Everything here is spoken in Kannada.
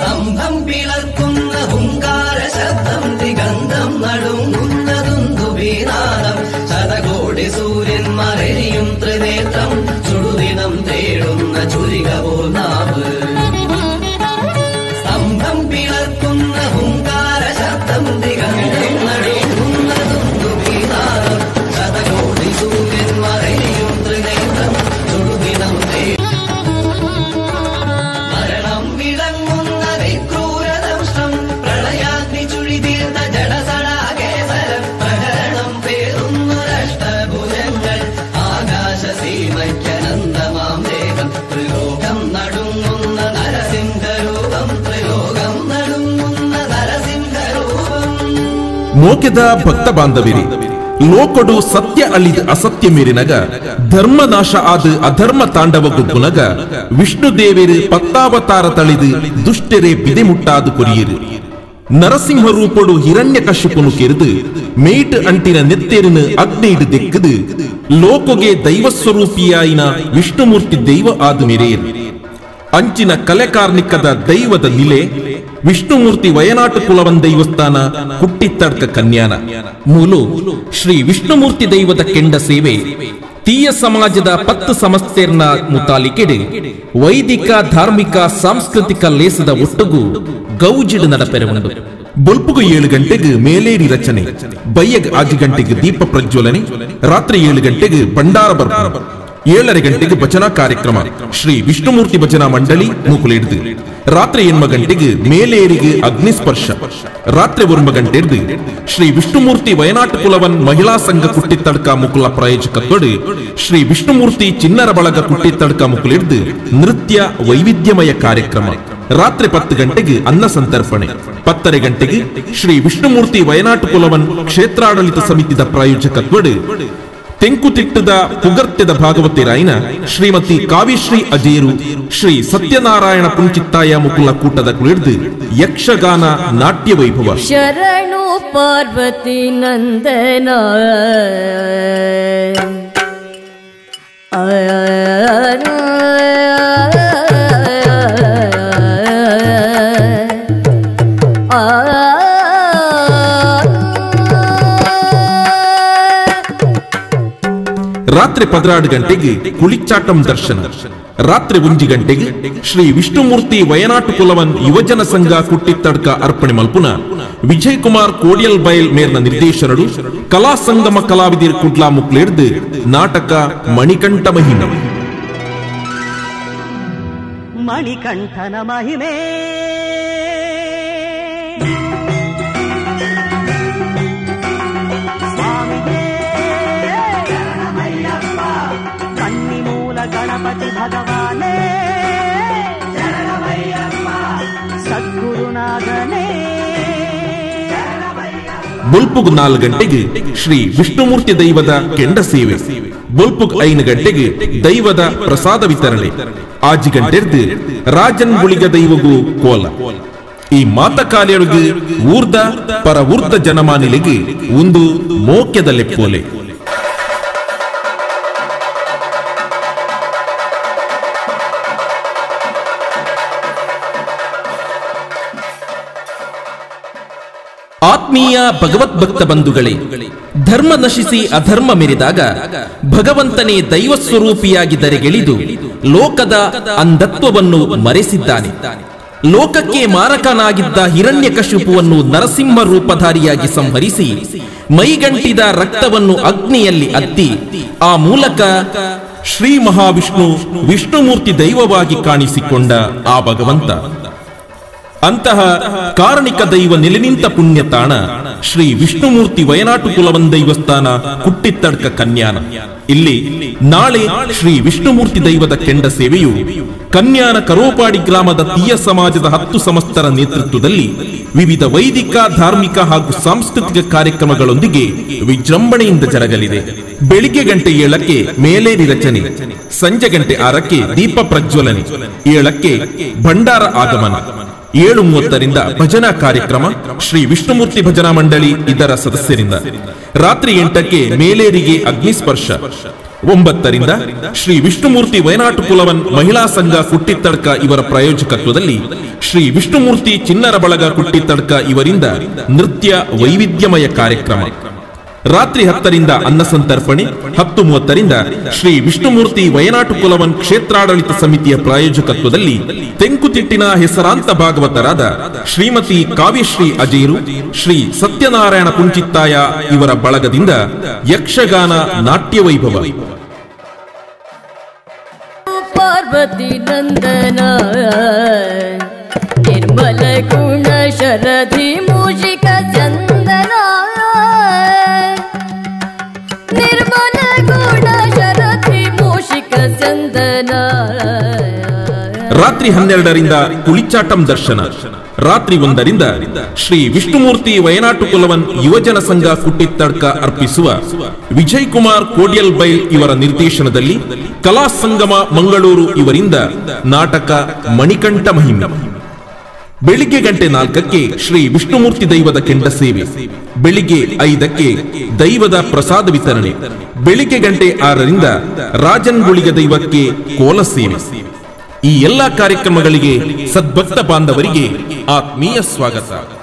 സ്തംഭം പിളർക്കുന്ന ഹുങ്കാര ശബ്ദം ദിഗന്ധം നടുങ്ങുന്നതുന്തു വീനാദം ശതകോടി സൂര്യന്മാരെയും ത്രിനേത്രം ചുടുദിനം തേടുന്ന ചുരിക പോൽ നാവ് സ്തംഭം പിളർക്കുന്ന ഹുങ്കാര ശബ്ദം ദിഗന്ധം നടുങ്ങുന്നതുന്തു വീനാദം ശതകോടി സൂര്യന്മാരെയും ത്രിനേത്രം ചുടുദിനം തേടുന്ന മരണം വിളങ്ങുന്ന ക്രൂരദംഷ്ടം പ്രളയാഗ്നി ചുഴി തീർന്ന ജടസടാകേസരം പ്രഹരണം പേറുന്നൊരഷ്ടഭുജങ്ങൾ ആകാശസീമയ്ക്കനന്തമാം ദേഹം ത്രിലോകം നടുങ്ങുന്ന നരസിംഹരൂപം ത്രിലോകം നടുങ്ങുന്ന നരസിംഹരൂപം ಮೋಕೆದ ಭಕ್ತ ಬಾಂಧವಿರಿ ಲೋಕೊಡು ಸತ್ಯ ಅಳಿದ ಅಸತ್ಯ ಮೀರಿನಗ ಧರ್ಮ ನಾಶ ಆದ ಅಧರ್ಮ ತಾಂಡವ ಗುಗ್ಗುನಗ ವಿಷ್ಣು ದೇವೇರು ಪತ್ತಾವತಾರ ತಳಿದು ದುಷ್ಟರೆ ಬಿದೆ ಮುಟ್ಟಾದು ಕೊರಿಯಿರು ನರಸಿಂಹ ರೂಪಡು ಹಿರಣ್ಯ ಕಶ್ಯಪನು ಕೆರೆದು ಮೇಟ್ ಅಂಟಿನ ನೆತ್ತೇರಿನ ಅಗ್ನಿಡು ದೆಕ್ಕದು ಲೋಕೊಗೆ ದೈವ ಸ್ವರೂಪಿಯಾಯಿನ ವಿಷ್ಣುಮೂರ್ತಿ ದೈವ ಆದ ಮೆರೆಯರು ಅಂಚಿನ ಕಲೆ ಕಾರ್ಮಿಕದ ದೈವದ ನಿಲೆ ವಿಷ್ಣುಮೂರ್ತಿ ವಯನಾಟು ಕುಲವನ್ ದೈವಸ್ಥಾನ ಹುಟ್ಟಿತ್ತಡ್ಕ ಕನ್ಯಾನ ಮೂಲು ಶ್ರೀ ವಿಷ್ಣುಮೂರ್ತಿ ದೈವದ ಕೆಂಡ ಸೇವೆ ತೀಯ ಸಮಾಜದ ಪತ್ತು ಸಮಸ್ಯೆರ್ನ ಮುತಾಲಿಕೆಡೆ ವೈದಿಕ ಧಾರ್ಮಿಕ ಸಾಂಸ್ಕೃತಿಕ ಲೇಸದ ಒಟ್ಟುಗು ಗೌಜಿಡು ನಡಪೆರವುಂಡು ಬೊಲ್ಪುಗು ಏಳು ಗಂಟೆಗೆ ಮೇಲೇರಿ ರಚನೆ ಬಯ್ಯಗ್ ಆಜು ಗಂಟೆಗೆ ದೀಪ ಪ್ರಜ್ವಲನೆ ರಾತ್ರಿ ಏಳು ಗಂಟೆಗೆ ಭಂಡಾರ ಬರ್ಪು ಏಳரை ಗಂಟೆಗೆ ಭಜನಾ ಕಾರ್ಯಕ್ರಮ ಶ್ರೀ ವಿಷ್ಣುಮೂರ್ತಿ ಭಜನಾ ಮಂಡಳಿ ಮೂಕುಲಿಡ್ದು ರಾತ್ರಿ ಎನ್ಮ ಗಂಟೆಗೆ ಮೇಲೇರಿಗೆ ಅಗ್ನಿಸ್ಪರ್ಶ ರಾತ್ರಿ ಒಂಬ ಗಂಟೆರ್ದು ಶ್ರೀ ವಿಷ್ಣುಮೂರ್ತಿ ವಯನಾಟು ಕುಲವನ್ ಮಹಿಳಾ ಸಂಘ ಕುಟ್ಟಿತ್ತಡ್ಕ ಮುಕುಲ ಪ್ರಾಯೋಜಕತ್ವಡು ಶ್ರೀ ವಿಷ್ಣುಮೂರ್ತಿ ಚಿನ್ನರ ಬಳಗ ಕುಟ್ಟಿತ್ತಡ್ಕ ಮುಕುಲಿಡ್ದು ನೃತ್ಯ ವೈವಿಧ್ಯಮಯ ಕಾರ್ಯಕ್ರಮ ರಾತ್ರಿ ಪತ್ತು ಗಂಟೆಗೆ ಅನ್ನ ಸಂತರ್ಪಣೆ ಪತ್ತರೆ ಗಂಟೆಗೆ ಶ್ರೀ ವಿಷ್ಣುಮೂರ್ತಿ ವಯನಾಟು ಕುಲವನ್ ಕ್ಷೇತ್ರಾಡಳಿತ ಸಮಿತಿದ ಪ್ರಾಯೋಜಕತ್ವಡು ತೆಂಕುತಿಟ್ಟದ ಪುಗರ್ತ್ಯದ ಭಾಗವತಿರಾಯಿನ ಶ್ರೀಮತಿ ಕಾವ್ಯಶ್ರೀ ಅಜೇರು ಶ್ರೀ ಸತ್ಯನಾರಾಯಣ ಪುಂಚಿತ್ತಾಯ ಮುಕುಲ ಕೂಟದ ಕುಳಿರ್ದು ಯಕ್ಷಗಾನ ನಾಟ್ಯ ವೈಭವ ಶರಣು ಪಾರ್ವತಿ ನಂದನ ರಾತ್ರಿ ಪದರಾಡು ಗಂಟೆಗೆ ಕುಳಿಚಾಟಂ ದರ್ಶನ ರಾತ್ರಿ ಒಂಜಿ ಗಂಟೆಗೆ ಶ್ರೀ ವಿಷ್ಣುಮೂರ್ತಿ ವಯನಾಟು ಕುಲವನ್ ಯುವಜನ ಸಂಘ ಕುಟ್ಟಿತ್ತಡ್ಕ ಅರ್ಪಣೆ ಮಲ್ಪುನ ವಿಜಯ್ ಕುಮಾರ್ ಕೋಡಿಯಲ್ ಬಯಲ್ ಮೇರ್ನ ನಿರ್ದೇಶನಡು ಕಲಾ ಸಂಗಮ ಕಲಾವಿದಿರ್ ಕುಡ್ಲಾ ಮುಕ್ಲೇರ್ದು ನಾಟಕ ಮಣಿಕಂಠ ಮಹಿಮೆ ಮಣಿಕಂಠನ ಮಹಿಮೆ ಸ್ವಾಮಿಗೆ ಕನ್ನಿ ಮೂಲ ಗಣಪತಿ ಭಗವಾನೇ ಸದ್ಗುರುನಾಥನೇ ಬೊಲ್ಪುಗ್ ನಾಲ್ಕು ಗಂಟೆಗೆ ಶ್ರೀ ವಿಷ್ಣುಮೂರ್ತಿ ದೈವದ ಕೆಂಡ ಸೇವೆ ಬೊಲ್ಪುಗ್ ಐದು ಗಂಟೆಗೆ ದೈವದ ಪ್ರಸಾದ ವಿತರಣೆ ಆಜಿ ಗಂಟೆರ್ದು ರಾಜನ್ ಗುಳಿಗ ದೈವಗೂ ಕೋಲ ಈ ಮಾತಕಾಲಿಯೊಳಗೆ ಊರ್ದ ಪರ ಊರ್ದ ಜನಮಾನಿಲೆಗೆ ಒಂದು ಮೋಕ್ಯದ ಲೆಪ್ಪೋಲೆ ಆತ್ಮೀಯ ಭಗವದ್ಭಕ್ತ ಬಂಧುಗಳೇ ಧರ್ಮ ನಶಿಸಿ ಅಧರ್ಮ ಮೆರೆದಾಗ ಭಗವಂತನೇ ದೈವ ಸ್ವರೂಪಿಯಾಗಿ ದರೆಗೆಳಿದು ಲೋಕದ ಅಂಧತ್ವವನ್ನು ಮರೆಸಿದ್ದಾನೆ ಲೋಕಕ್ಕೆ ಮಾರಕನಾಗಿದ್ದ ಹಿರಣ್ಯಕಶಿಪುವನ್ನು ನರಸಿಂಹ ರೂಪಧಾರಿಯಾಗಿ ಸಂಹರಿಸಿ ಮೈಗಂಟಿದ ರಕ್ತವನ್ನು ಅಗ್ನಿಯಲ್ಲಿ ಅದ್ದಿ ಆ ಮೂಲಕ ಶ್ರೀ ಮಹಾವಿಷ್ಣು ವಿಷ್ಣುಮೂರ್ತಿ ದೈವವಾಗಿ ಕಾಣಿಸಿಕೊಂಡ ಆ ಭಗವಂತ ಅಂತಹ ಕಾರಣಿಕ ದೈವ ನೆಲೆನಿಂತ ಪುಣ್ಯ ತಾಣ ಶ್ರೀ ವಿಷ್ಣುಮೂರ್ತಿ ವಯನಾಟು ಕುಲವನ್ ದೈವಸ್ಥಾನ ಕುಟ್ಟಿತ್ತಡ್ಕ ಕನ್ಯಾನ ಇಲ್ಲಿ ನಾಳೆ ಶ್ರೀ ವಿಷ್ಣುಮೂರ್ತಿ ದೈವದ ಕೆಂಡ ಸೇವೆಯು ಕನ್ಯಾನ ಕರೋಪಾಡಿ ಗ್ರಾಮದ ತೀಯ ಸಮಾಜದ ಹತ್ತು ಸಮಸ್ತರ ನೇತೃತ್ವದಲ್ಲಿ ವಿವಿಧ ವೈದಿಕ ಧಾರ್ಮಿಕ ಹಾಗೂ ಸಾಂಸ್ಕೃತಿಕ ಕಾರ್ಯಕ್ರಮಗಳೊಂದಿಗೆ ವಿಜೃಂಭಣೆಯಿಂದ ಜರಗಲಿದೆ ಬೆಳಿಗ್ಗೆ ಗಂಟೆ ಏಳಕ್ಕೆ ಮೇಲೇರಿ ರಚನೆ ಸಂಜೆ ಗಂಟೆ ಆರಕ್ಕೆ ದೀಪ ಪ್ರಜ್ವಲನೆ ಏಳಕ್ಕೆ ಭಂಡಾರ ಆಗಮನ ಏಳು ಮೂವತ್ತರಿಂದ ಭಜನಾ ಕಾರ್ಯಕ್ರಮ ಶ್ರೀ ವಿಷ್ಣುಮೂರ್ತಿ ಭಜನಾ ಮಂಡಳಿ ಇದರ ಸದಸ್ಯರಿಂದ ರಾತ್ರಿ ಎಂಟಕ್ಕೆ ಮೇಲೇರಿಗೆ ಅಗ್ನಿಸ್ಪರ್ಶ ಒಂಬತ್ತರಿಂದ ಶ್ರೀ ವಿಷ್ಣುಮೂರ್ತಿ ವಯನಾಟು ಕುಲವನ್ ಮಹಿಳಾ ಸಂಘ ಕುಟ್ಟಿತ್ತಡ್ಕ ಇವರ ಪ್ರಾಯೋಜಕತ್ವದಲ್ಲಿ ಶ್ರೀ ವಿಷ್ಣುಮೂರ್ತಿ ಚಿನ್ನರ ಬಳಗ ಕುಟ್ಟಿತ್ತಡ್ಕ ಇವರಿಂದ ನೃತ್ಯ ವೈವಿಧ್ಯಮಯ ಕಾರ್ಯಕ್ರಮ ರಾತ್ರಿ ಹತ್ತರಿಂದ ಅನ್ನಸಂತರ್ಪಣೆ ಹತ್ತು ಮೂವತ್ತರಿಂದ ಶ್ರೀ ವಿಷ್ಣುಮೂರ್ತಿ ವಯನಾಟು ಕುಲವನ್ ಕ್ಷೇತ್ರಾಡಳಿತ ಸಮಿತಿಯ ಪ್ರಾಯೋಜಕತ್ವದಲ್ಲಿ ತೆಂಕುತಿಟ್ಟಿನ ಹೆಸರಾಂತ ಭಾಗವತರಾದ ಶ್ರೀಮತಿ ಕಾವ್ಯಶ್ರೀ ಅಜೇರು ಶ್ರೀ ಸತ್ಯನಾರಾಯಣ ಕುಂಚಿತ್ತಾಯ ಇವರ ಬಳಗದಿಂದ ಯಕ್ಷಗಾನ ನಾಟ್ಯ ವೈಭವ ಪಾರ್ವತಿ ನಂದನ ನಿರ್ಮಲ ಗುಣ ಶರಧಿ ಮೂಷಿಕ ಚಂದನ ನಿರ್ಮಲ ಗುಣ ಶರಧಿ ಮೂಷಿಕ ಚಂದನ ರಾತ್ರಿ ಹನ್ನೆರಡರಿಂದ ಕುಳಿಚಾಟಂ ದರ್ಶನ ರಾತ್ರಿ ಒಂದರಿಂದ ಶ್ರೀ ವಿಷ್ಣುಮೂರ್ತಿ ವಯನಾಟು ಕುಲವನ್ ಯುವಜನ ಸಂಘ ಕುಟ್ಟಿತ್ತಡ್ಕ ಅರ್ಪಿಸುವ ವಿಜಯ್ ಕುಮಾರ್ ಕೋಡಿಯಲ್ ಬೈಲ್ ಇವರ ನಿರ್ದೇಶನದಲ್ಲಿ ಕಲಾ ಸಂಗಮ ಮಂಗಳೂರು ಇವರಿಂದ ನಾಟಕ ಮಣಿಕಂಠ ಮಹಿಮೆ ಬೆಳಿಗ್ಗೆ ಗಂಟೆ ನಾಲ್ಕಕ್ಕೆ ಶ್ರೀ ವಿಷ್ಣುಮೂರ್ತಿ ದೈವದ ಕೆಂಡ ಸೇವೆ ಬೆಳಿಗ್ಗೆ ಐದಕ್ಕೆ ದೈವದ ಪ್ರಸಾದ ವಿತರಣೆ ಬೆಳಿಗ್ಗೆ ಗಂಟೆ ಆರರಿಂದ ರಾಜನ್ಗುಳಿಗ ದೈವಕ್ಕೆ ಕೋಲ ಸೇವೆ ಈ ಎಲ್ಲಾ ಕಾರ್ಯಕ್ರಮಗಳಿಗೆ ಸದ್ಭಕ್ತ ಬಾಂಧವರಿಗೆ ಆತ್ಮೀಯ ಸ್ವಾಗತ